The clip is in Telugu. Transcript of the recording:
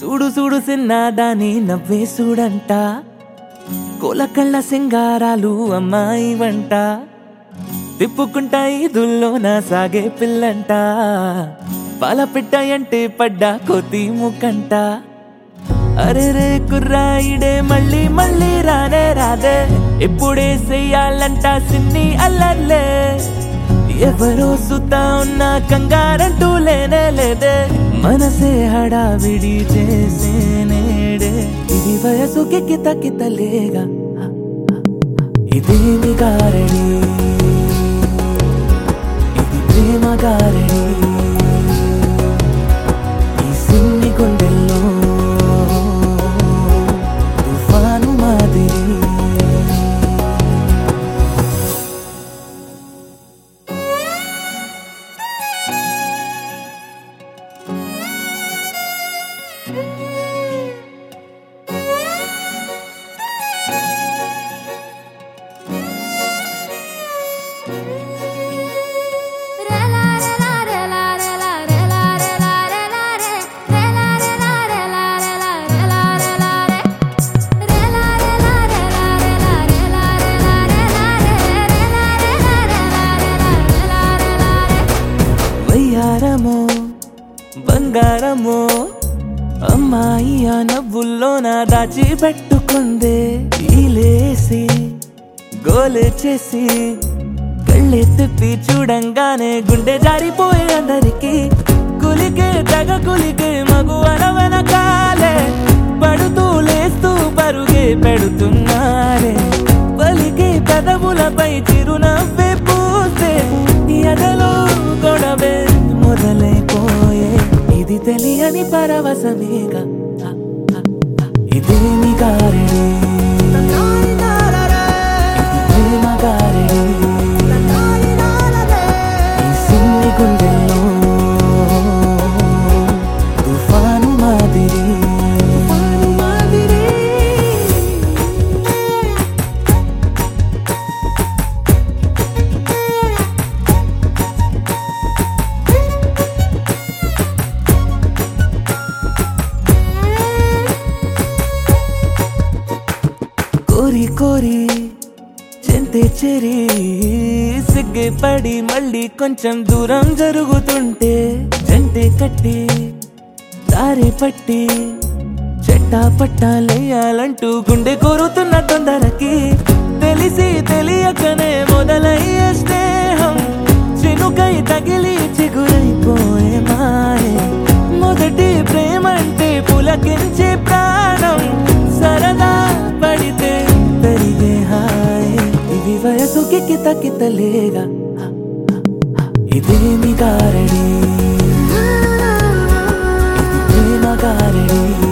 చూడు చూడు సిన్నాదాని నవ్వే చూడంట కోలకళ్ళ సింగారాలు అమ్మాయి వంట తిప్పుకుంటా ఈదుల్లో నా సాగే పిల్లంట పాల అంటే పడ్డా కొద్ది ముక్కంట అరే రే కుర్రాయిడే మళ్ళీ మళ్ళీ రానే రాదే ఎప్పుడే చెయ్యాలంట సిన్ని అల్లర్లే ఎవరో సుతా ఉన్నా కంగారంటూ లేనే లేదే మనసే హడావిడి చేసే నేడే ఇది వయసుకి కిత కితలేగా ఇదేమి గారడి ఇది ప్రేమ గారడి ఈ సిన్ని గుండెల్లో తుఫాను మాదిరి వయ్యారమో బంగారమో అమ్మాయి ఆ నవ్వుల్లో నా దాచి పెట్టుకుందే ఈలేసి గోలే చేసి కళ్ళే తిప్పి చూడంగానే గుండె జారిపోయే అందరికి కులికే తగ కులికే మగు వెనకాలే పడుతూ లేస్తూ పరుగే పెడుతున్నారే పలికే పెదవులపై చిరునవ్వే పూసే ఎదలో గొడవే మొదలైపోయే ఇది తెలియని పరవశమేగా ఇదేమి గారడి ఇది ప్రేమ గారడి ఈ సిన్ని గుండెల్లో తుఫాను మాదిరి కోరి కోరి చెంతే చెరి సిగ్గే పడి మళ్ళీ కొంచెం దూరం జరుగుతుంటే జంటే కట్టి దారి పట్టి చెట్టా పట్టాలేయాలంటూ గుండె కోరుతున్న తొందరకి తెలిసి తెలియకనే మొదలయ్యే స్నేహం చినుకై తగిలి చిగురైపోయే మాయే మొదటి ప్రేమంటే పులకించే ప్రాణం సరదా పడితే పెరిగే హాయ్ ఇది వయసుకి కిత కితలేగా ఇదేమి గారడి ఇది ప్రేమ గారడి